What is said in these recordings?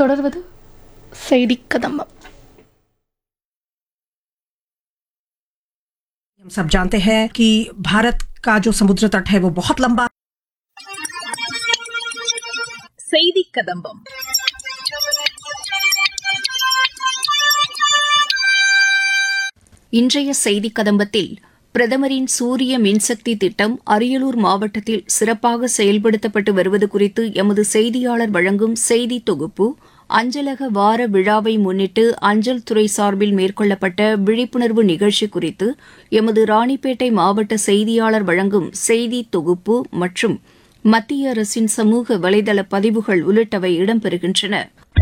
தொடர்வது செய்தி கதம்பம் हम सब जानते हैं कि भारत का जो समुद्र तट है वो बहुत लंबा செய்தி கதம்பம் இன்றைய செய்தி கதம்பத்தில் பிரதமரின் சூரிய மின்சக்தி திட்டம் அரியலூர் மாவட்டத்தில் சிறப்பாக செயல்படுத்தப்பட்டு வருவது குறித்து எமது செய்தியாளர் வழங்கும் செய்தி தொகுப்பு அஞ்சலக வார விழாவை முன்னிட்டு அஞ்சல் துறை சார்பில் மேற்கொள்ளப்பட்ட விழிப்புணர்வு நிகழ்ச்சி குறித்து எமது ராணிப்பேட்டை மாவட்ட செய்தியாளர் வழங்கும் செய்தி தொகுப்பு மற்றும் மத்திய அரசின் சமூக வலைதள பதிவுகள் உள்ளிட்டவை இடம்பெறுகின்றன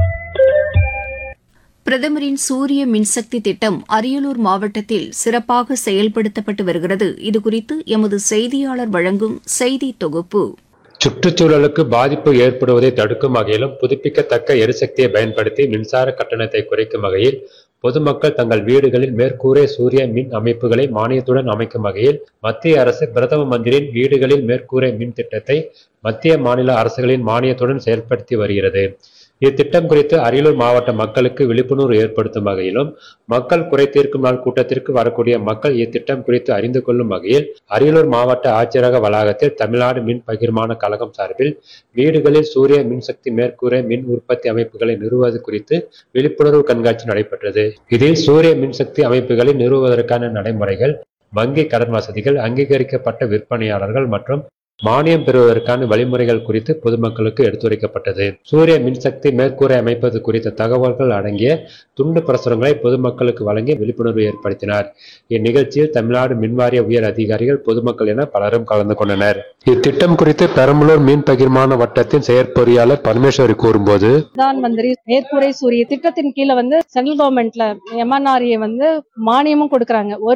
பிரதமரின் சூரிய மின்சக்தி திட்டம் அரியலூர் மாவட்டத்தில் சிறப்பாக செயல்படுத்தப்பட்டு வருகிறது இதுகுறித்து எமது செய்தியாளர் வழங்கும் செய்தி தொகுப்பு சுற்றுச்சூழலுக்கு பாதிப்பு ஏற்படுவதை தடுக்கும் வகையிலும் புதுப்பிக்கத்தக்க எரிசக்தியை பயன்படுத்தி மின்சார கட்டணத்தை குறைக்கும் வகையில் பொதுமக்கள் தங்கள் வீடுகளில் மேற்கூரை சூரிய மின் அமைப்புகளை மானியத்துடன் அமைக்கும் வகையில் மத்திய அரசு பிரதம மந்திரியின் வீடுகளில் மேற்கூரை மின் திட்டத்தை மத்திய மாநில அரசுகளின் மானியத்துடன் செயல்படுத்தி வருகிறது இத்திட்டம் குறித்து அரியலூர் மாவட்ட மக்களுக்கு விழிப்புணர்வு ஏற்படுத்தும் வகையிலும் மக்கள் குறை தீர்க்கும் நாள் கூட்டத்திற்கு வரக்கூடிய மக்கள் இத்திட்டம் குறித்து அறிந்து கொள்ளும் வகையில் அரியலூர் மாவட்ட ஆட்சியரக வளாகத்தில் தமிழ்நாடு மின் பகிர்மான கழகம் சார்பில் வீடுகளில் சூரிய மின்சக்தி மேற்கூரை மின் உற்பத்தி அமைப்புகளை நிறுவுவது குறித்து விழிப்புணர்வு கண்காட்சி நடைபெற்றது இதில் சூரிய மின்சக்தி அமைப்புகளை நிறுவுவதற்கான நடைமுறைகள் வங்கி கடன் வசதிகள் அங்கீகரிக்கப்பட்ட விற்பனையாளர்கள் மற்றும் மானியம் பெறுவதற்கான வழிமுறைகள் குறித்து பொதுமக்களுக்கு எடுத்துரைக்கப்பட்டது சூரிய மின்சக்தி மேற்கூரை அமைப்பது குறித்த தகவல்கள் அடங்கிய துண்டு பிரசுரங்களை பொதுமக்களுக்கு வழங்கி விழிப்புணர்வு ஏற்படுத்தினார் இந்நிகழ்ச்சியில் தமிழ்நாடு மின்வாரிய உயர் அதிகாரிகள் பொதுமக்கள் என பலரும் கலந்து கொண்டனர் இத்திட்டம் குறித்து பெரம்பலூர் மீன் பகிர்மான வட்டத்தின் செயற்பொறியாளர் பரமேஸ்வரி கூறும்போது பிரதான் மந்திரி மேற்கூரை சூரிய திட்டத்தின் கீழே வந்து சென்ட்ரல் கவர்மெண்ட்ல எம்என்ஆர்ஏ வந்து மானியமும் கொடுக்கறாங்க ஒரு